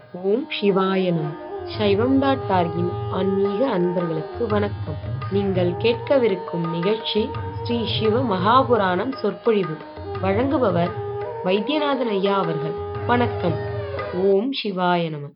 ஓம் சிவாய நம சைவம் டாட் டார்கின் ஆன்மீக அன்பர்களுக்கு வணக்கம் நீங்கள் கேட்கவிருக்கும் நிகழ்ச்சி ஸ்ரீ சிவ மகாபுராணம் சொற்பொழிவு வழங்குபவர் வைத்தியநாதன் ஐயா அவர்கள் வணக்கம் ஓம் சிவாய நம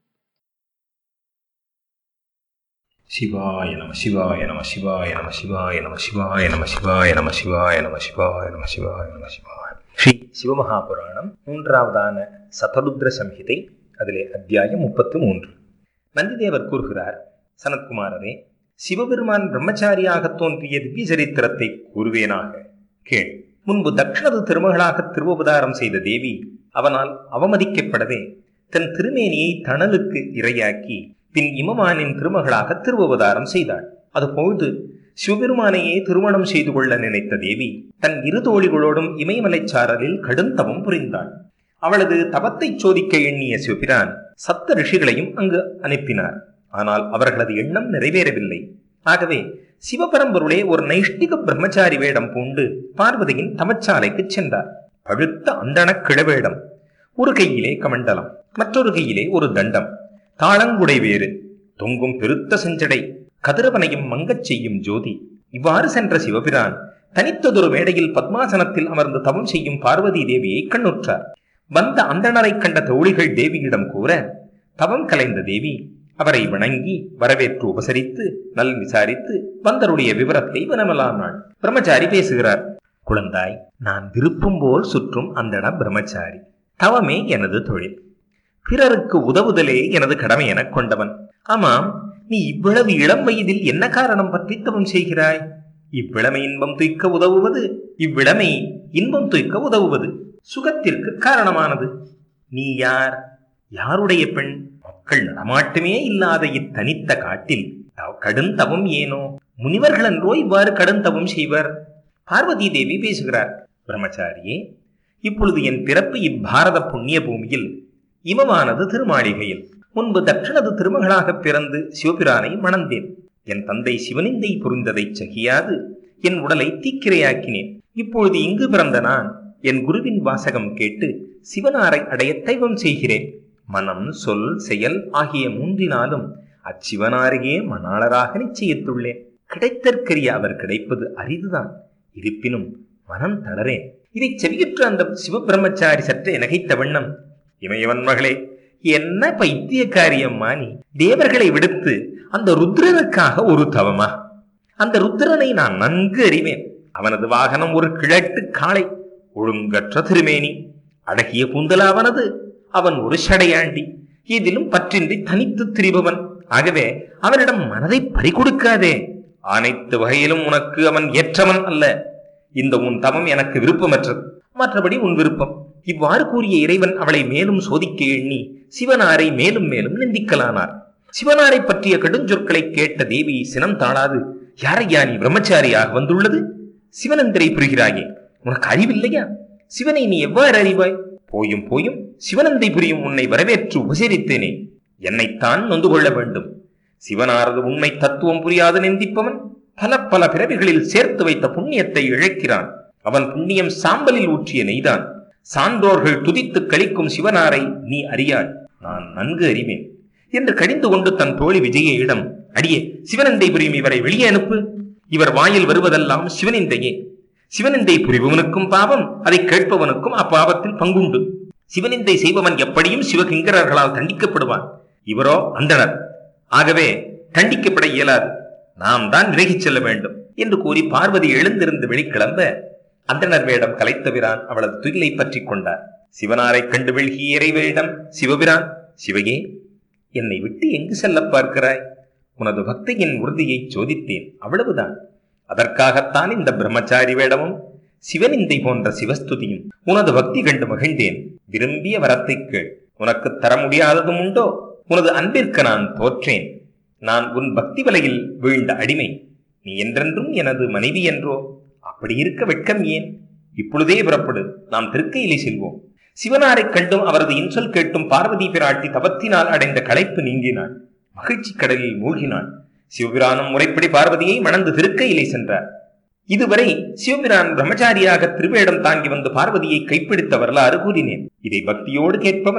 சிவாய நம சிவாய நம சிவாய நம சிவாய நம சிவாய நம சிவாய நம சிவாய நம சிவாய நம சிவாய நம சிவாய ஸ்ரீ சிவமகாபுராணம் மூன்றாவதான சதருத்ர சம்ஹிதை அதிலே அத்தியாயம் முப்பத்து மூன்று நந்திதேவர் கூறுகிறார் சனத்குமாரரே சிவபெருமான் பிரம்மச்சாரியாக தோன்றிய திவ்ய சரித்திரத்தை கூறுவேனாக கேள் முன்பு தக்ஷணது திருமகளாக திருவபதாரம் செய்த தேவி அவனால் அவமதிக்கப்படவே தன் திருமேனியை தணலுக்கு இரையாக்கி பின் இமமானின் திருமகளாக திருவவதாரம் செய்தாள் அதுபோது சிவபெருமானையே திருமணம் செய்து கொள்ள நினைத்த தேவி தன் இரு தோழிகளோடும் இமயமலைச் சாரலில் கடும் தவம் புரிந்தாள் அவளது தவத்தை சோதிக்க எண்ணிய சிவபிரான் சப்த ரிஷிகளையும் அங்கு அனுப்பினார் ஆனால் அவர்களது எண்ணம் நிறைவேறவில்லை ஆகவே சிவபரம்பொருளே ஒரு நைஷ்டிக பிரம்மச்சாரி வேடம் பூண்டு பார்வதியின் தமச்சாலைக்கு சென்றார் பழுத்த அந்தணக் கிழவேடம் ஒரு கையிலே கமண்டலம் மற்றொரு கையிலே ஒரு தண்டம் தாளங்குடை வேறு தொங்கும் பெருத்த செஞ்சடை கதிரவனையும் மங்கச் செய்யும் ஜோதி இவ்வாறு சென்ற சிவபிரான் தனித்ததொரு மேடையில் பத்மாசனத்தில் அமர்ந்து தவம் செய்யும் பார்வதி தேவியை கண்ணுற்றார் வந்த அந்தணரை கண்ட தோழிகள் தேவியிடம் கூற தவம் கலைந்த தேவி அவரை வணங்கி வரவேற்று உபசரித்து நல் விசாரித்து வந்தருடைய விவரத்தை வினவலானாள் பிரம்மச்சாரி பேசுகிறார் குழந்தாய் நான் விருப்பம் போல் சுற்றும் அந்தண பிரம்மச்சாரி தவமே எனது தொழில் பிறருக்கு உதவுதலே எனது கடமை எனக் கொண்டவன் ஆமாம் நீ இவ்வளவு இளம் வயதில் என்ன காரணம் பற்றி தவம் செய்கிறாய் இவ்விளமை இன்பம் துய்க்க உதவுவது இவ்விளமை இன்பம் துய்க்க உதவுவது சுகத்திற்கு காரணமானது நீ யார் யாருடைய பெண் மக்கள் நடமாட்டமே இல்லாத இத்தனித்த காட்டில் தவ- கடுந்தவம் ஏனோ முனிவர்கள் என்றோ இவ்வாறு கடுந்தவம் செய்வர் பார்வதி தேவி பேசுகிறார் பிரம்மச்சாரியே இப்பொழுது என் பிறப்பு இப்பாரத புண்ணிய பூமியில் இமமானது திருமாளிகையில் முன்பு தட்சணது திருமகளாக பிறந்து சிவபிரானை மணந்தேன் என் தந்தை சிவனிந்தை புரிந்ததைச் சகியாது என் உடலை தீக்கிரையாக்கினேன் இப்பொழுது இங்கு பிறந்த நான் என் குருவின் வாசகம் கேட்டு சிவனாரை அடைய தெய்வம் செய்கிறேன் மனம் சொல் செயல் ஆகிய மூன்றினாலும் அச்சிவனாரையே மணாளராக நிச்சயித்துள்ளேன் கிடைத்தற்கரிய அவர் கிடைப்பது அரிதுதான் இருப்பினும் மனம் தளரேன் இதைச் செவியுற்ற அந்த சிவபிரம்மச்சாரி சற்றே நகைத்த வண்ணம் இமயவன் மகளே என்ன பைத்தியக்காரியம்மா நீ தேவர்களை விடுத்து அந்த ருத்ரனுக்காக ஒரு தவமா அந்த ருத்ரனை நான் நன்கு அறிவேன் அவனது வாகனம் ஒரு கிழட்டு காளை ஒழுங்கற்ற திருமேனி அழகிய கூந்தலாவனது அவன் ஒரு சடையாண்டி இதிலும் பற்றின்றி தனித்து திரிபவன் ஆகவே அவனிடம் மனதை பறிகொடுக்காதே அனைத்து வகையிலும் உனக்கு அவன் ஏற்றவன் அல்ல இந்த உன் தவம் எனக்கு விருப்பமற்றது மற்றபடி உன் விருப்பம் இவ்வாறு கூறிய இறைவன் அவளை மேலும் சோதிக்க எண்ணி சிவனாரை மேலும் மேலும் நிந்திக்கலானார் சிவனாரை பற்றிய கடுஞ்சொற்களை கேட்ட தேவி சினம் தாழாது யாரையா நீ பிரம்மச்சாரியாக வந்துள்ளது சிவனந்தரை புரிகிறாயே உனக்கு அறிவில்லையா சிவனை நீ எவ்வாறு அறிவாய் போயும் போயும் சிவனந்தை புரியும் உன்னை வரவேற்று உபசரித்தேனே என்னைத்தான் நொந்து கொள்ள வேண்டும் சிவனாரது உண்மை தத்துவம் புரியாது நிந்திப்பவன் பல பல பிறவிகளில் சேர்த்து வைத்த புண்ணியத்தை இழக்கிறான் அவன் புண்ணியம் சாம்பலில் ஊற்றிய நெய்தான் சான்றோர்கள் துதித்து கழிக்கும் சிவனாரை நீ அறியாய் நான் நன்கு அறிவேன் என்று கடிந்து கொண்டு தன் தோழி விஜயிடம் அடியே சிவனந்தை புரியும் இவரை வெளியே அனுப்பு இவர் வாயில் வருவதெல்லாம் சிவனிந்தையே சிவனிந்தை புரிபவனுக்கும் பாவம் அதை கேட்பவனுக்கும் அப்பாவத்தில் பங்குண்டு சிவனிந்தை செய்பவன் எப்படியும் சிவகிங்கரர்களால் தண்டிக்கப்படுவான் இவரோ அந்தணர் ஆகவே தண்டிக்கப்பட இயலாது நாம் தான் விலகிச் செல்ல வேண்டும் என்று கூறி பார்வதி எழுந்திருந்து வெளிக்கிளம்ப அந்தணர் வேடம் கலைத்தபிரான் அவளது துயிலை பற்றிக் கொண்டார் சிவனாரைக் கண்டு வெள்கிய இறைவனிடம் சிவபிரான் சிவகே என்னை விட்டு எங்கு செல்லப் பார்க்கிறாய் உனது பக்தியின் உறுதியை சோதித்தேன் அவ்வளவுதான் அதற்காகத்தான் இந்த பிரம்மச்சாரி வேடமும் சிவனிந்தை போன்ற சிவஸ்துதியும் உனது பக்தி கண்டு மகிழ்ந்தேன் விரும்பிய வரத்தை கேள் உனக்கு தர முடியாததும் உண்டோ உனது அன்பிற்கு நான் தோற்றேன் நான் உன் பக்தி வலையில் வீழ்ந்த அடிமை நீ என்றென்றும் எனது மனைவி என்றோ அப்படி இருக்க வெட்கம் ஏன் இப்பொழுதே புறப்படு நாம் திருக்கையிலே செல்வோம் சிவனாரைக் கண்டும் அவரது இன்சொல் கேட்டும் பார்வதி பிராட்டி தவத்தினால் அடைந்த களைப்பு நீங்கினாள் மகிழ்ச்சி கடலில் மூழ்கினாள் சிவபிரானும் முறைப்படி பார்வதியை மணந்து திருக்கையிலே சென்றார் இதுவரை சிவபிரான் பிரம்மச்சாரியாக திருவேடம் தாங்கி வந்து பார்வதியை கைப்பிடித்த வரலாறு கூறினேன் இதை பக்தியோடு கேட்பவன்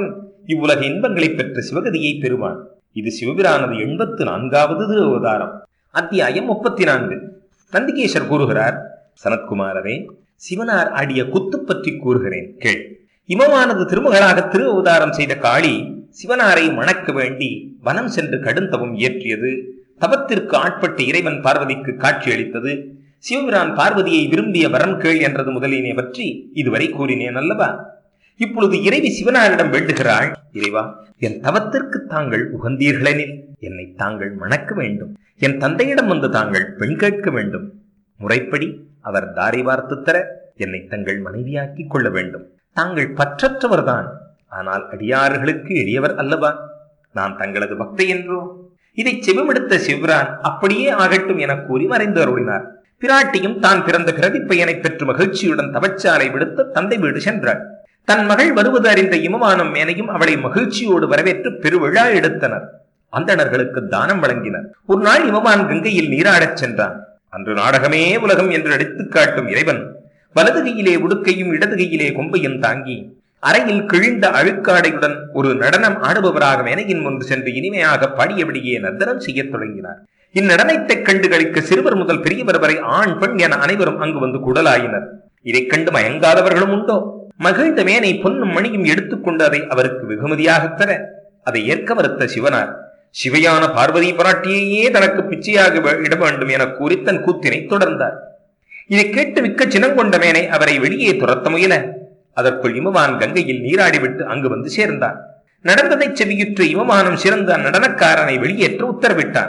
இவ்வுலக இன்பங்களை பெற்ற சிவகதியை பெறுவான் இது சிவபிரானது எண்பத்து நான்காவது திரு அவதாரம் அத்தியாயம் முப்பத்தி நான்கு நந்திகேசர் கூறுகிறார் சனத்குமாரரே சிவனார் ஆடிய குத்து பற்றி கூறுகிறேன் கேள் இமமானது திருமகளாக திரு அவதாரம் செய்த காளி சிவனாரை மணக்க வேண்டி வனம் சென்று கடுந்தவம் இயற்றியது தவத்திற்கு ஆட்பட்டு இறைவன் பார்வதிக்கு காட்சியளித்தது சிவபிரான் பார்வதியை விரும்பிய வரம் கேள் என்றது முதலினை பற்றி இதுவரை கூறினேன் அல்லவா இப்பொழுது இறைவி சிவனாரிடம் வேண்டுகிறாள் இறைவா என் தவத்திற்கு தாங்கள் உகந்தீர்களெனில் என்னை தாங்கள் மணக்க வேண்டும் என் தந்தையிடம் வந்து தாங்கள் பெண் கேட்க வேண்டும் முறைப்படி அவர் தாரை வார்த்து தர என்னை தங்கள் மனைவியாக்கிக் கொள்ள வேண்டும் தாங்கள் பற்றற்றவர்தான் ஆனால் அடியார்களுக்கு எளியவர் அல்லவா நான் தங்களது பக்தை என்றோ இதை செவிமெடுத்த சிவரான் அப்படியே ஆகட்டும் என கூறி மறைந்து அருளினார் பிராட்டியும் தான் பிறந்த பிறவி பையனை பெற்று மகிழ்ச்சியுடன் தவச்சாலை விடுத்து தந்தை வீடு சென்றாள் தன் மகள் வருவது அறிந்த இமமானம் மேனையும் அவளை மகிழ்ச்சியோடு வரவேற்று பெருவிழா எடுத்தனர் அந்தணர்களுக்கு தானம் வழங்கினர் ஒரு நாள் இமமான் கங்கையில் நீராடச் சென்றான் அன்று நாடகமே உலகம் என்று அடித்துக் காட்டும் இறைவன் வலது கையிலே உடுக்கையும் இடது கையிலே கொம்பையும் தாங்கி அறையில் கிழிந்த அழுக்காடையுடன் ஒரு நடனம் ஆடுபவராக மேனையின் முன்பு சென்று இனிமையாக பாடியபடியே நர்த்தனம் செய்யத் தொடங்கினார் இந்நடனத்தைக் கண்டு களிக்க சிறுவர் முதல் பெரியவர் வரை ஆண் பெண் என அனைவரும் அங்கு வந்து குடலாயினர் இதைக் கண்டு மயங்காதவர்களும் உண்டோ மகிழ்ந்த மேனை பொன்னும் மணியும் எடுத்துக்கொண்டு அதை அவருக்கு வெகுமதியாகத் தர அதை ஏற்க மறுத்த சிவனார் சிவையான பார்வதி பராட்டியையே தனக்கு பிச்சையாக வ- இட வேண்டும் என கூறி தன் கூத்தினை தொடர்ந்தார் இதை கேட்டு மிக்க சினங்கொண்ட மேனை அவரை வெளியே துரத்த முயல அதற்குள் இமவான் கங்கையில் நீராடிவிட்டு அங்கு வந்து சேர்ந்தார் நடந்ததைச் செவியுற்று இமவானம் சிறந்த அந்நடனக்காரனை வெளியேற்ற உத்தரவிட்டான்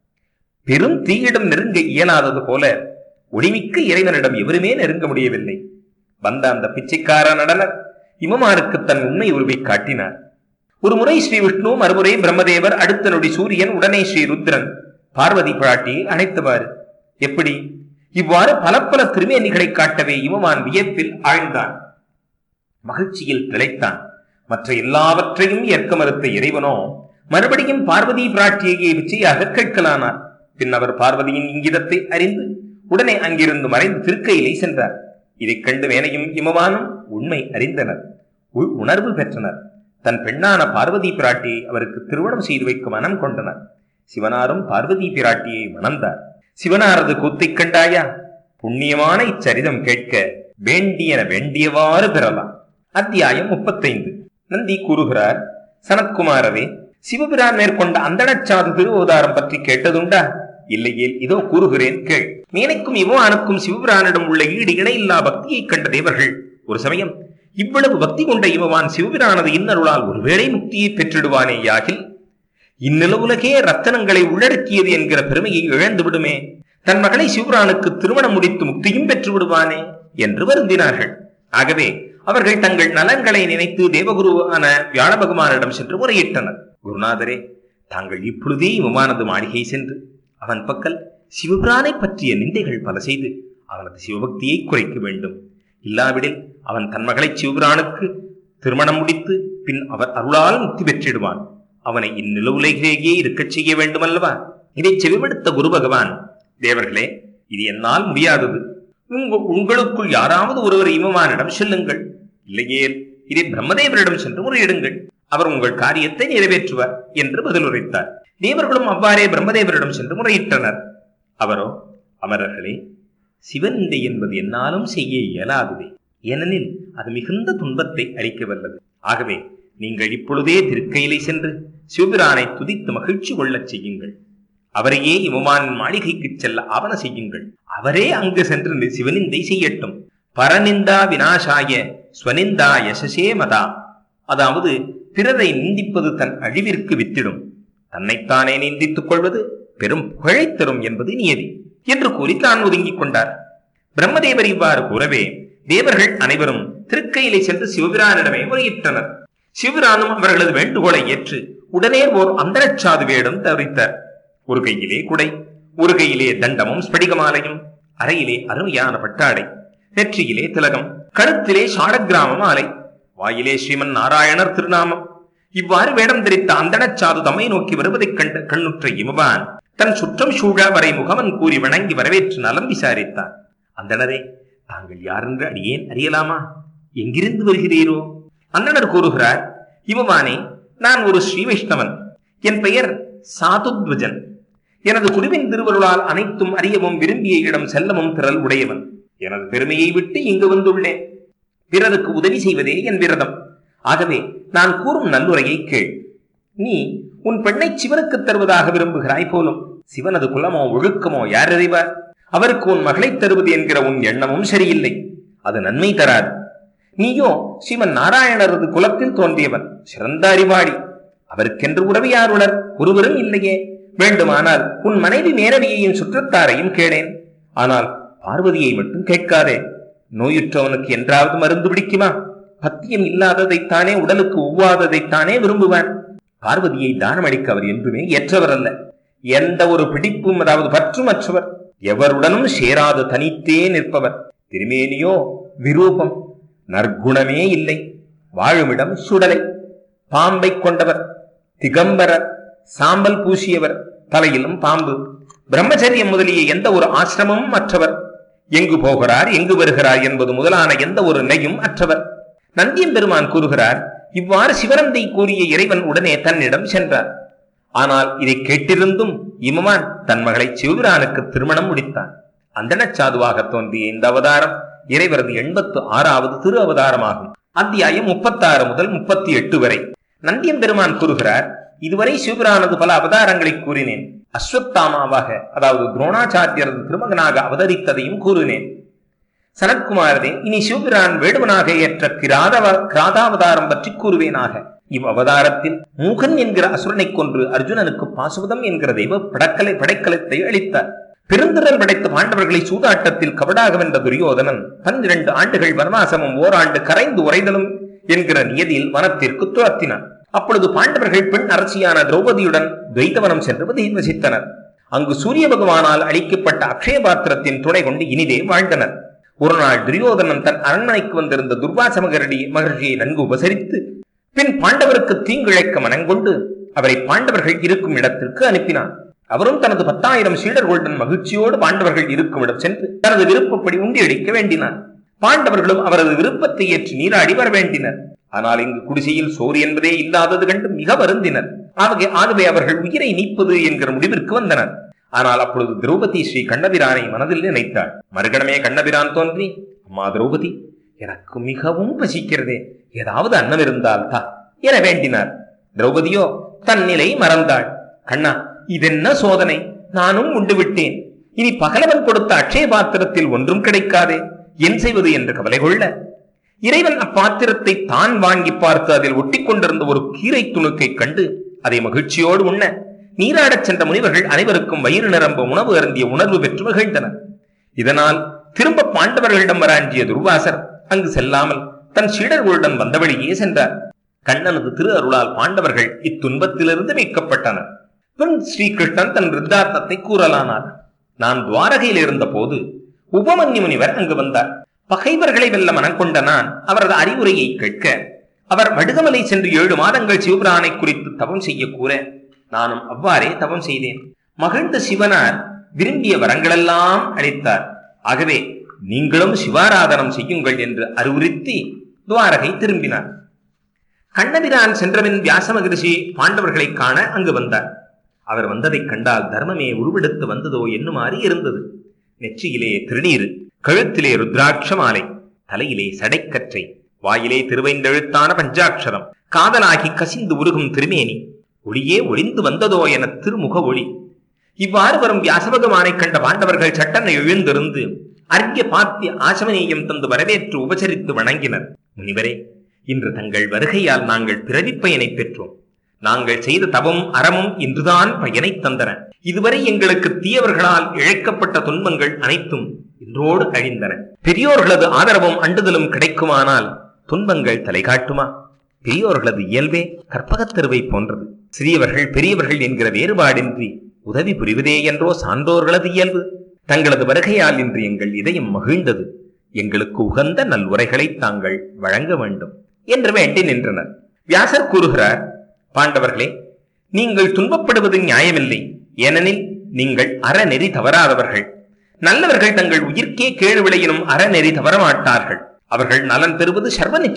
பெரும் தீயிடம் நெருங்க இயலாதது போல ஒளிமிக்க இறைவனிடம் எவருமே நெருங்க முடியவில்லை வந்த அந்த பிச்சைக்கார நடனர் இமமானுக்கு தன் உண்மை உருவை காட்டினார் ஒரு முறை ஸ்ரீ விஷ்ணு மறுமுறை பிரம்மதேவர் அடுத்த நொடி சூரியன் உடனே ஸ்ரீ ருத்ரன் பார்வதி பிராட்டியை அணைத்தவாறு எப்படி இவ்வாறு பல பல திருமேனிகளை காட்டவே இமமான் வியப்பில் ஆழ்ந்தான் மகிழ்ச்சியில் திளைத்தான் மற்ற எல்லாவற்றையும் ஏற்க மறுத்த இறைவனோ மறுபடியும் பார்வதி பிராட்டியையே விச்சையாக கேட்கலானார் பின் அவர் பார்வதியின் இங்கிதத்தை அறிந்து உடனே அங்கிருந்து மறைந்து திருக்கையிலே சென்றார் இதைக் கண்டு வேனையும் இமவானும் உண்மை அறிந்தனர் உள் உணர்வு பெற்றனர் தன் பெண்ணான பார்வதி பிராட்டியை அவருக்கு திருமணம் செய்து வைக்க மனம் கொண்டனர் சிவனாரும் பார்வதி பிராட்டியை மணந்தார் சிவனாரது கூத்தைக் கண்டாயா புண்ணியமான இச்சரிதம் கேட்க வேண்டியன வேண்டியவாறு பெறலாம் அத்தியாயம் முப்பத்தைந்து நந்தி கூறுகிறார் சனத்குமாரரே சிவபிரான் மேற்கொண்ட அந்தணச்சாது திருவோதாரம் பற்றி கேட்டதுண்டா இல்லையேல் இதோ கூறுகிறேன் கேள் மேனைக்கும் இவானுக்கும் சிவபிரானிடம் உள்ள ஈடு இணையில்லா பக்தியைக் கண்ட தேவர்கள் ஒரு சமயம் இவ்வளவு பக்தி கொண்ட இவவான் சிவபிரானது இன்னருளால் ஒருவேளை முக்தியை பெற்றிடுவானே யாகில் இந்நிலவுலகே ரத்தனங்களை உள்ளடக்கியது என்கிற பெருமையை இழந்து விடுமே தன் மகளை சிவபிரானுக்கு திருமணம் முடித்து முக்தியும் பெற்று விடுவானே என்று வருந்தினார்கள் ஆகவே அவர்கள் தங்கள் நலன்களை நினைத்து தேவகுருவான வியாழ பகவானிடம் சென்று முறையிட்டனர் குருநாதரே தாங்கள் இப்பொழுதே விமானது மாளிகை சென்று அவன் பக்கல் சிவபிரானை பற்றிய நிந்தைகள் பல செய்து அவனது சிவபக்தியை குறைக்க வேண்டும் இல்லாவிடில் அவன் தன் மகளை சிவபிரானுக்கு திருமணம் முடித்து பின் அவர் அருளால் முக்தி பெற்றிடுவான் அவனை இந்நிலவுலகிலேயே இருக்கச் செய்ய வேண்டுமல்லவா இதை செவிமடுத்த குரு பகவான் தேவர்களே இது என்னால் முடியாதது உங்க- உங்களுக்குள் யாராவது ஒருவர் இமமானிடம் செல்லுங்கள் இல்லையேல் இதை பிரம்மதேவரிடம் சென்று முறையிடுங்கள் அவர் உங்கள் காரியத்தை நிறைவேற்றுவார் என்று பதிலுரைத்தார் தேவர்களும் அவ்வாறே பிரம்மதேவரிடம் சென்று முறையிட்டனர் அவரோ அமரர்களே சிவனிந்தை என்பது என்னாலும் செய்ய இயலாததே ஏனெனில் அது மிகுந்த துன்பத்தை அளிக்க வல்லது ஆகவே நீங்கள் இப்பொழுதே திருக்கையிலை சென்று சிவபிரானை துதித்து மகிழ்ச்சி கொள்ளச் செய்யுங்கள் அவரையே இமமானின் மாளிகைக்குச் செல்ல ஆவண செய்யுங்கள் அவரே அங்கு சென்று நி- சிவனிந்தை செய்யட்டும் பரநிந்தா வினாசாய ஸ்வனிந்தா யசசே மதா அதாவது பிறரை நிந்திப்பது தன் அழிவிற்கு வித்திடும் தன்னைத்தானே நிந்தித்துக் கொள்வது பெரும் புகழைத் தரும் என்பது நியதி என்று கூறி தான் ஒதுங்கிக் கொண்டார் பிரம்மதேவர் இவ்வாறு கூறவே தேவர்கள் அனைவரும் திருக்கையிலை சென்று சிவபிரானிடமே முறையிட்டனர் சிவபிரானும் அவர்களது வேண்டுகோளை ஏற்று உடனே ஓர் அந்தரச்சாது வேடம் தரித்தார் ஒரு கையிலே குடை ஒரு கையிலே தண்டமும் ஸ்படிகமாலையும் அறையிலே அருமையான பட்டாடை நெற்றியிலே திலகம் கழுத்திலே சாடக்கிராம மாலை வாயிலே ஸ்ரீமன் நாராயணர் திருநாமம் இவ்வாறு வேடம் தரித்த அந்தணச்சாது தம்மை நோக்கி வருவதைக் கண்ட கண்ணுற்ற இமவான் தன் சுற்றம் சூழ வரை முகமன் கூறி வணங்கி வரவேற்று நலம் விசாரித்தான் அந்தணரே தாங்கள் யாரென்று அடியேன் அறியலாமா எங்கிருந்து வருகிறீரோ அந்தணர் கூறுகிறார் இவமானே நான் ஒரு ஸ்ரீ வைஷ்ணவன் என் பெயர் சாதுத்வஜன் எனது குருவின் திருவருளால் அனைத்தும் அறியவும் விரும்பிய இடம் செல்லவும் திரள் உடையவன் எனது பெருமையை விட்டு இங்கு வந்துள்ளேன் பிறருக்கு உதவி செய்வதே என் விரதம் ஆகவே நான் கூறும் நல்லுரையை கேள் நீ உன் பெண்ணை சிவனுக்கு தருவதாக விரும்புகிறாய் போலும் சிவனது குலமோ ஒழுக்கமோ யார் அறிவார் அவருக்கு உன் மகளை தருவது என்கிற உன் எண்ணமும் சரியில்லை அது நன்மை தராது நீயோ சிவன் நாராயணரது குலத்தில் தோன்றியவன் சிறந்த அறிவாளி அவருக்கென்று உறவியாருளர் ஒருவரும் இல்லையே வேண்டுமானால் உன் மனைவி மேரடியையும் சுற்றத்தாரையும் கேளேன் ஆனால் பார்வதியை மட்டும் கேட்காதே நோயுற்றவனுக்கு என்றாவது மருந்து பிடிக்குமா பத்தியம் இல்லாததைத்தானே உடலுக்கு ஒவ்வாததைத்தானே விரும்புவான் பார்வதியை தானமளிக்க அவர் என்றுமே ஏற்றவர் அல்ல எந்த ஒரு பிடிப்பும் அதாவது பற்றுமற்றவர் எவருடனும் சேராது தனித்தே நிற்பவர் திருமேனியோ விரூபம் நற்குணமே இல்லை வாழுமிடம் சுடலை பாம்பை கொண்டவர் திகம்பரர் சாம்பல் பூசியவர் தலையிலும் பாம்பு பிரம்மச்சரியம் முதலிய எந்த ஒரு ஆசிரமமும் அற்றவர் எங்கு போகிறார் எங்கு வருகிறார் என்பது முதலான எந்த ஒரு நிலையும் அற்றவர் நந்தியம் பெருமான் கூறுகிறார் இவ்வாறு சிவனந்தை கூறிய இறைவன் உடனே தன்னிடம் சென்றார் ஆனால் இதை கேட்டிருந்தும் இமமான் தன் மகளை சிவபிரானுக்கு திருமணம் முடித்தான் அந்தணச் சாதுவாக தோன்றிய இந்த அவதாரம் இறைவரது எண்பத்து ஆறாவது திரு அவதாரமாகும் அத்தியாயம் முப்பத்தாறு முதல் முப்பத்தி எட்டு வரை நந்தியம் பெருமான் கூறுகிறார் இதுவரை சிவபிரானது பல அவதாரங்களை கூறினேன் அஸ்வத்தாமாவாக அதாவது துரோணாச்சாரியரது திருமகனாக அவதரித்ததையும் கூறினேன் சனத்குமாரனே இனி சிவபிரான் வேடுவனாக ஏற்ற கிராதவ கிராதாவதாரம் பற்றி கூறுவேனாக இவ் அவதாரத்தில் மூகன் என்கிற அசுரனை கொன்று அர்ஜுனனுக்கு பாசுவதம் என்கிற தெய்வ படக்கலை படைக்கலத்தை அளித்தார் பெருந்திறன் படைத்த பாண்டவர்களை சூதாட்டத்தில் கபடாக வென்ற துரியோதனன் பன்னிரண்டு ஆண்டுகள் வனவாசமும் ஓராண்டு கரைந்து உரைதலும் என்கிற நியதியில் வனத்திற்கு துரத்தினான் அப்பொழுது பாண்டவர்கள் பெண் அரசியான திரௌபதியுடன் துவைத்தவனம் சென்று வதி- வசித்தனர் அங்கு சூரிய பகவானால் அளிக்கப்பட்ட அக்ஷய பாத்திரத்தின் துணை கொண்டு இனிதே வாழ்ந்தனர் ஒரு நாள் துரியோதனன் தன் அரண்மனைக்கு வந்திருந்த துர்வாச மகரடி மகர்ஷியை நன்கு உபசரித்து பின் பாண்டவருக்கு தீங்கிழைக்க மனங்கொண்டு அவரை பாண்டவர்கள் இருக்கும் இடத்திற்கு அனுப்பினான் அவரும் தனது பத்தாயிரம் சீடர்களுடன் மகிழ்ச்சியோடு பாண்டவர்கள் இருக்கும் இடம் சென்று தனது விருப்பப்படி உண்டி அடிக்க வேண்டினான் பாண்டவர்களும் அவரது விருப்பத்தை ஏற்று நீராடி வர வேண்டினர் ஆனால் இங்கு குடிசையில் சோறு என்பதே இல்லாதது கண்டு மிக வருந்தினர் ஆகவே ஆகவே அவர்கள் உயிரை நீப்பது என்கிற முடிவிற்கு வந்தனர் ஆனால் அப்பொழுது திரௌபதி ஸ்ரீ கண்ணபிரானை மனதில் நினைத்தாள் மறுகணமே கண்ணபிரான் தோன்றி அம்மா திரௌபதி எனக்கு மிகவும் பசிக்கிறதே ஏதாவது அன்னம் இருந்தால் தா என வேண்டினார் திரௌபதியோ தன் நிலை மறந்தாள் கண்ணா இதென்ன சோதனை நானும் உண்டு விட்டேன் இனி பகலவன் கொடுத்த அட்சய பாத்திரத்தில் ஒன்றும் கிடைக்காதே என் செய்வது என்று கவலை கொள்ள இறைவன் அப்பாத்திரத்தை தான் வாங்கி பார்த்து அதில் ஒட்டி கொண்டிருந்த ஒரு கீரை துணுக்கை கண்டு அதை மகிழ்ச்சியோடு உண்ண நீராடச் சென்ற முனிவர்கள் அனைவருக்கும் வயிறு நிரம்ப உணவு அருந்திய உணர்வு பெற்று மகிழ்ந்தனர் இதனால் திரும்ப பாண்டவர்களிடம் வராஞ்சிய துர்வாசர் அங்கு செல்லாமல் தன் சீடர்களுடன் வந்த வழியே சென்றார் கண்ணனது திரு அருளால் பாண்டவர்கள் இத்துன்பத்திலிருந்து மீட்கப்பட்டனர் பின் ஸ்ரீகிருஷ்ணன் தன் விருத்தார்த்தத்தை கூறலானார் நான் துவாரகையில் இருந்த போது உபமன்யு முனிவர் அங்கு வந்தார் பகைவர்களை வெல்ல மனம் கொண்ட நான் அவரது அறிவுரையை கேட்க அவர் வடுகமலை சென்று ஏழு மாதங்கள் சிவபிரானை குறித்து தவம் செய்ய கூற நானும் அவ்வாறே தவம் செய்தேன் மகிழ்ந்த சிவனார் விரும்பிய வரங்களெல்லாம் அளித்தார் ஆகவே நீங்களும் சிவாராதனம் செய்யுங்கள் என்று அறிவுறுத்தி துவாரகை திரும்பினார் கண்ணபிரான் சென்றபின் வியாச மகரிஷி பாண்டவர்களை காண அங்கு வந்தார் அவர் வந்ததைக் கண்டால் தர்மமே உருவெடுத்து வந்ததோ என்னுமாறு இருந்தது நெற்றியிலே திருநீர் கழுத்திலே ருத்ராட்ச மாலை தலையிலே சடைக்கற்றை வாயிலே திருவைந்தெழுத்தான பஞ்சாட்சரம் காதலாகி கசிந்து உருகும் திருமேனி ஒளியே ஒளிந்து வந்ததோ என திருமுக ஒளி இவ்வாறு வரும் வியாசபகவானை கண்ட பாண்டவர்கள் சட்டனை எழுந்திருந்து அர்க்கிய பாத்திய ஆசமனேயம் தந்து வரவேற்று உபசரித்து வணங்கினர் முனிவரே இன்று தங்கள் வருகையால் நாங்கள் பிறவிப் பயனை பெற்றோம் நாங்கள் செய்த தவம் அறமும் இன்றுதான் பயனை தந்தன இதுவரை எங்களுக்கு தீயவர்களால் இழைக்கப்பட்ட துன்பங்கள் அனைத்தும் இன்றோடு அழிந்தன பெரியோர்களது ஆதரவும் அண்டுதலும் கிடைக்குமானால் துன்பங்கள் தலை காட்டுமா பெரியோர்களது இயல்பே கற்பகத் தெருவை போன்றது சிறியவர்கள் பெரியவர்கள் என்கிற வேறுபாடின்றி உதவி புரிவதே என்றோ சான்றோர்களது இயல்பு தங்களது வருகையால் இன்று எங்கள் இதயம் மகிழ்ந்தது எங்களுக்கு உகந்த நல்வுரைகளை தாங்கள் வழங்க வேண்டும் என்று வேண்டி நின்றனர் வியாசர் கூறுகிறார் பாண்டவர்களே நீங்கள் துன்பப்படுவது நியாயமில்லை ஏனெனில் நீங்கள் அறநெறி தவறாதவர்கள் நல்லவர்கள் தங்கள் உயிர்க்கே கேடு விளையினும் அறநெறி தவறமாட்டார்கள் அவர்கள் நலன் பெறுவது சர்வ நிச்சயம்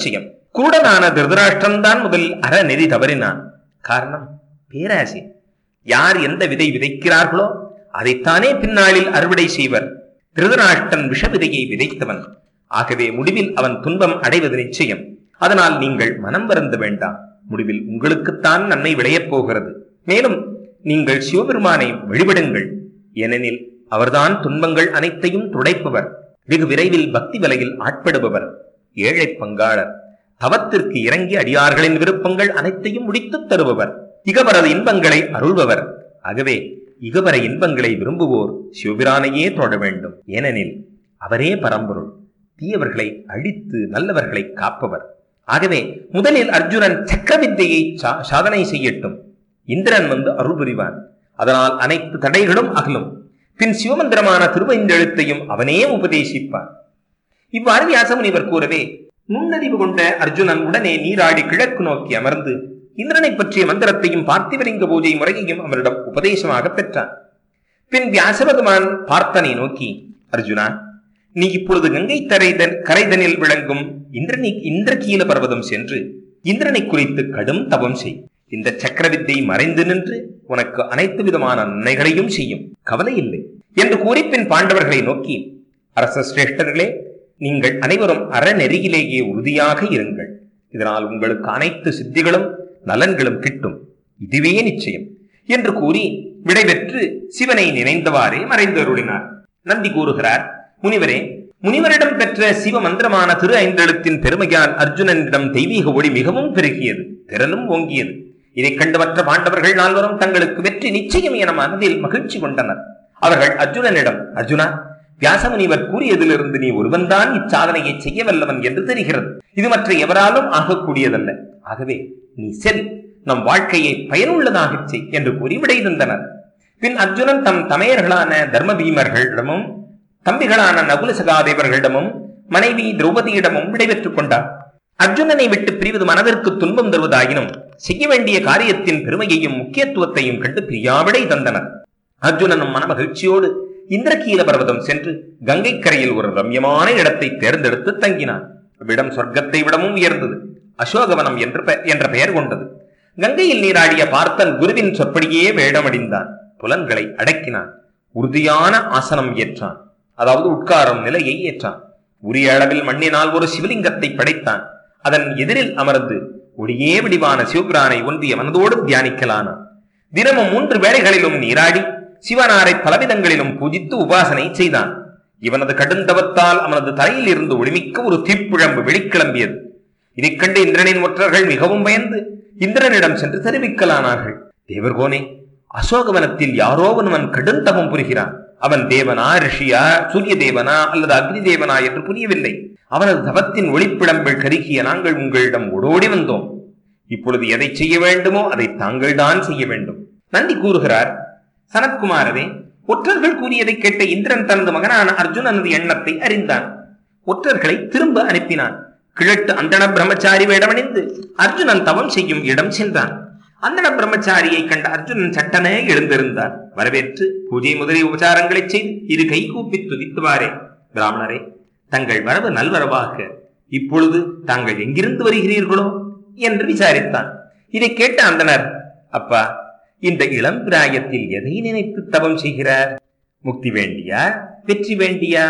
குருடனான திருதராஷ்டிரன்தான் முதல் அறநெறி தவறினான் காரணம் பேராசை யார் எந்த விதை விதைக்கிறார்களோ அதைத்தானே பின்னாளில் அறுவடை செய்வர் திருதராஷ்டிரன் விஷ விதையை விதைத்தவன் ஆகவே முடிவில் அவன் துன்பம் அடைவது நிச்சயம் அதனால் நீங்கள் மனம் வருந்த வேண்டாம் முடிவில் உங்களுக்குத்தான் நன்மை விளையப் போகிறது மேலும் நீங்கள் சிவபெருமானை வழிபடுங்கள் ஏனெனில் அவர்தான் துன்பங்கள் அனைத்தையும் துடைப்பவர் வெகு விரைவில் பக்தி வலையில் ஆட்படுபவர் ஏழை பங்காளர் தவத்திற்கு இறங்கி அடியார்களின் விருப்பங்கள் அனைத்தையும் முடித்துத் தருபவர் இகவரது இன்பங்களை அருள்பவர் ஆகவே இகவர இன்பங்களை விரும்புவோர் சிவபிரானையே தொட வேண்டும் ஏனெனில் அவரே பரம்பொருள் தீயவர்களை அழித்து நல்லவர்களை காப்பவர் ஆகவே முதலில் அர்ஜுனன் சக்கரவித்தையை சா- சாதனை செய்யட்டும் இந்திரன் வந்து அருள் புரிவான் அதனால் அனைத்து தடைகளும் அகலும் பின் சிவமந்திரமான திருவைந்தெழுத்தையும் அவனே உபதேசிப்பான் இவ்வாறு வியாசமுனிவர் கூறவே நுண்ணறிவு கொண்ட அர்ஜுனன் உடனே நீராடி கிழக்கு நோக்கி அமர்ந்து இந்திரனை பற்றிய மந்திரத்தையும் பார்த்திவலிங்க பூஜை முறையையும் அவரிடம் உபதேசமாக பெற்றான் பின் வியாசபகவான் பார்த்தனை நோக்கி அர்ஜுனா நீ இப்பொழுது கங்கை தரைதன் கரைதனில் விளங்கும் இந்திரனி இந்திரகீல பர்வதம் சென்று இந்திரனை குறித்து கடும் தவம் செய் இந்த சக்கரவித்தை மறைந்து நின்று உனக்கு அனைத்து விதமான நன்மைகளையும் செய்யும் கவலை இல்லை என்று கூறி பின் பாண்டவர்களை நோக்கி அரச சிரேஷ்டர்களே நீங்கள் அனைவரும் அறநெறியிலேயே உறுதியாக இருங்கள் இதனால் உங்களுக்கு அனைத்து சித்திகளும் நலன்களும் கிட்டும் இதுவே நிச்சயம் என்று கூறி விடைபெற்று சிவனை நினைந்தவாறே மறைந்தருளினார் நந்தி கூறுகிறார் முனிவரே முனிவரிடம் பெற்ற சிவ மந்திரமான திரு ஐந்தெழுத்தின் பெருமையால் அர்ஜுனனிடம் தெய்வீக ஒளி மிகவும் பெருகியது திறனும் ஓங்கியது இதைக் கண்டு மற்ற பாண்டவர்கள் நால்வரும் தங்களுக்கு வெற்றி நிச்சயம் என மனதில் மகிழ்ச்சி கொண்டனர் அவர்கள் அர்ஜுனனிடம் அர்ஜுனா வியாசமுனிவர் கூறியதிலிருந்து நீ ஒருவன்தான் இச்சாதனையை செய்ய வல்லவன் என்று தெரிகிறது இது மற்ற எவராலும் ஆகக்கூடியதல்ல ஆகவே நீ செல் நம் வாழ்க்கையை பயனுள்ளதாகச் செய் என்று கூறி விடை தந்தனர் பின் அர்ஜுனன் தம் தமையர்களான தர்ம பீமர்களிடமும் தம்பிகளான நகுல சகாதேவர்களிடமும் மனைவி திரௌபதியிடமும் விடைபெற்றுக் கொண்டார் அர்ஜுனனை விட்டு பிரிவது மனதிற்கு துன்பம் தருவதாயினும் செய்ய வேண்டிய காரியத்தின் பெருமையையும் முக்கியத்துவத்தையும் கண்டு பிரியாவிடை தந்தனர் அர்ஜுனனும் மனமகிழ்ச்சியோடு இந்திரகீல பர்வதம் சென்று கங்கை கரையில் ஒரு ரம்யமான இடத்தை தேர்ந்தெடுத்து தங்கினான் அவ்விடம் சொர்க்கத்தை விடவும் உயர்ந்தது அசோகவனம் என்று பெ- என்ற பெயர் கொண்டது கங்கையில் நீராடிய பார்த்தன் குருவின் சொற்படியே வேடமடிந்தான் புலன்களை அடக்கினான் உறுதியான ஆசனம் ஏற்றான் அதாவது உட்காரும் நிலையை ஏற்றான் உரிய அளவில் மண்ணினால் ஒரு சிவலிங்கத்தை படைத்தான் அதன் எதிரில் அமர்ந்து ஒளியே வடிவான சிவபிரானை ஒன்றிய மனதோடு தியானிக்கலானான் தினமும் மூன்று வேளைகளிலும் நீராடி சிவனாரை பலவிதங்களிலும் பூஜித்து உபாசனை செய்தான் இவனது கடுந்தவத்தால் அவனது தலையில் இருந்து ஒளிமிக்க ஒரு தீப்புழம்பு வெளிக்கிளம்பியது இதைக் கண்டு இந்திரனின் ஒற்றர்கள் மிகவும் பயந்து இந்திரனிடம் சென்று தெரிவிக்கலானார்கள் தேவர்கோனே அசோகவனத்தில் யாரோ ஒருவன் கடுந்தவம் புரிகிறான் அவன் தேவனா ரிஷியா சூரிய தேவனா அல்லது அக்னி தேவனா என்று புரியவில்லை அவனது தவத்தின் ஒளிப்பிழம்பில் கருகிய நாங்கள் உங்களிடம் ஓடோடி வந்தோம் இப்பொழுது எதை செய்ய வேண்டுமோ அதை தாங்கள்தான் செய்ய வேண்டும் நந்தி கூறுகிறார் சனத்குமாரரே ஒற்றர்கள் கூறியதை கேட்ட இந்திரன் தனது மகனான அர்ஜுனனது எண்ணத்தை அறிந்தான் ஒற்றர்களை திரும்ப அனுப்பினான் கிழட்டு அந்தண பிரம்மச்சாரி வேடமணிந்து அர்ஜுனன் தவம் செய்யும் இடம் சென்றான் அந்தண பிரம்மச்சாரியை கண்ட அர்ஜுனன் சட்டனே எழுந்திருந்தார் வரவேற்று பூஜை முதலிய உபச்சாரங்களை செய்து இரு கை கூப்பி துதித்துவாரே பிராமணரே தங்கள் வரவு நல்வரவாக இப்பொழுது தாங்கள் எங்கிருந்து வருகிறீர்களோ என்று விசாரித்தான் இதை கேட்ட அந்தனர் அப்பா இந்த இளம் பிராயத்தில் எதை நினைத்து தவம் செய்கிறார் முக்தி வேண்டியா வெற்றி வேண்டியா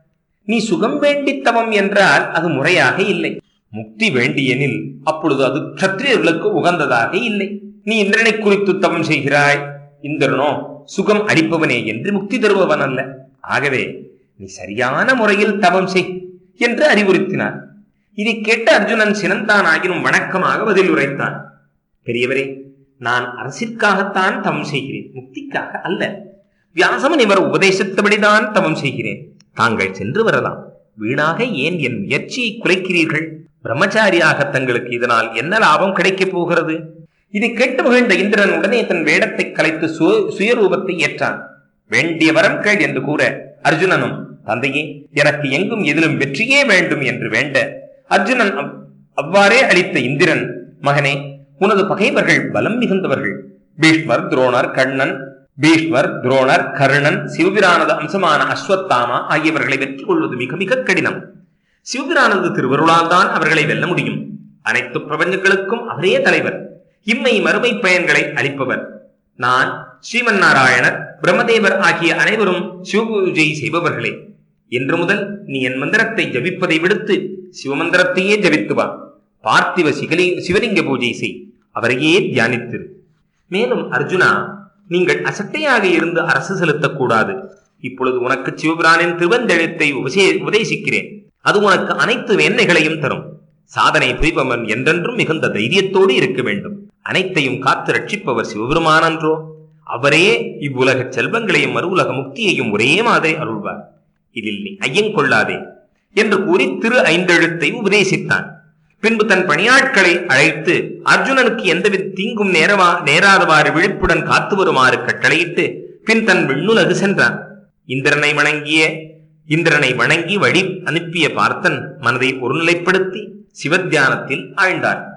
நீ சுகம் வேண்டி தவம் என்றால் அது முறையாக இல்லை முக்தி வேண்டியெனில் அப்பொழுது அது க்ஷத்திரியர்களுக்கு உகந்ததாக இல்லை நீ இந்திரனை குறித்து தவம் செய்கிறாய் இந்திரனோ சுகம் அளிப்பவனே என்று முக்தி தருபவன் அல்ல ஆகவே நீ சரியான முறையில் தவம் செய் என்று அறிவுறுத்தினார் இதை கேட்ட அர்ஜுனன் சினந்தான் ஆகினும் வணக்கமாக பதில் உரைத்தான் பெரியவரே நான் அரசிற்காகத்தான் தவம் செய்கிறேன் முக்திக்காக அல்ல வியாசமன் இவர் உபதேசித்தபடிதான் தவம் செய்கிறேன் தாங்கள் சென்று வரலாம் வீணாக ஏன் என் முயற்சியை குலைக்கிறீர்கள் பிரம்மச்சாரியாக தங்களுக்கு இதனால் என்ன லாபம் கிடைக்கப் போகிறது இதை கேட்டு மகிழ்ந்த இந்திரன் உடனே தன் வேடத்தை கலைத்து சு- சுயரூபத்தை ஏற்றான் வேண்டிய வரம் கேள் என்று கூற அர்ஜுனனும் தந்தையே எனக்கு எங்கும் எதிலும் வெற்றியே வேண்டும் என்று வேண்ட அர்ஜுனன் அவ்- அவ்வாறே அளித்த இந்திரன் மகனே உனது பகைவர்கள் பலம் மிகுந்தவர்கள் பீஷ்மர் துரோணர் கண்ணன் பீஷ்மர் துரோணர் கர்ணன் சிவபிரானது அம்சமான அஸ்வத்தாமா ஆகியவர்களை வெற்றி கொள்வது மிக மிக கடினம் சிவபிரானது திருவருளால் தான் அவர்களை வெல்ல முடியும் அனைத்து பிரபஞ்சங்களுக்கும் அவரே தலைவர் இம்மை மறுமை பயன்களை அளிப்பவர் நான் ஸ்ரீமன் நாராயணர் பிரம்மதேவர் ஆகிய அனைவரும் சிவபூஜை செய்பவர்களே இன்று முதல் நீ என் மந்திரத்தை ஜபிப்பதை விடுத்து சிவமந்திரத்தையே ஜபித்து வா பார்த்திவ சிகலி சிவலிங்க பூஜை செய் அவரையே தியானித்திரு மேலும் அர்ஜுனா நீங்கள் அசட்டையாக இருந்து அரசு செலுத்தக்கூடாது இப்பொழுது உனக்கு சிவபிரானின் திருவந்தெழுத்தை உபசே உபதேசிக்கிறேன் அது உனக்கு அனைத்து வேண்மைகளையும் தரும் சாதனை புரிபவன் என்றென்றும் மிகுந்த தைரியத்தோடு இருக்க வேண்டும் அனைத்தையும் காத்து ரட்சிப்பவர் சிவபெருமானன்றோ அவரே இவ்வுலக செல்வங்களையும் மறு உலக முக்தியையும் ஒரே மாதிரி அருள்வார் இதில் நீ ஐயம் கொள்ளாதே என்று கூறி திரு ஐந்தெழுத்தை உபதேசித்தான் பின்பு தன் பணியாட்களை அழைத்து அர்ஜுனனுக்கு எந்தவித தீங்கும் நேரவா நேராதவாறு விழிப்புடன் காத்து வருமாறு கட்டளையிட்டு பின் தன் விண்ணுலகு சென்றான் இந்திரனை வணங்கிய இந்திரனை வணங்கி வழி அனுப்பிய பார்த்தன் மனதை ஒருநிலைப்படுத்தி சிவத்தியானத்தில் ஆழ்ந்தார்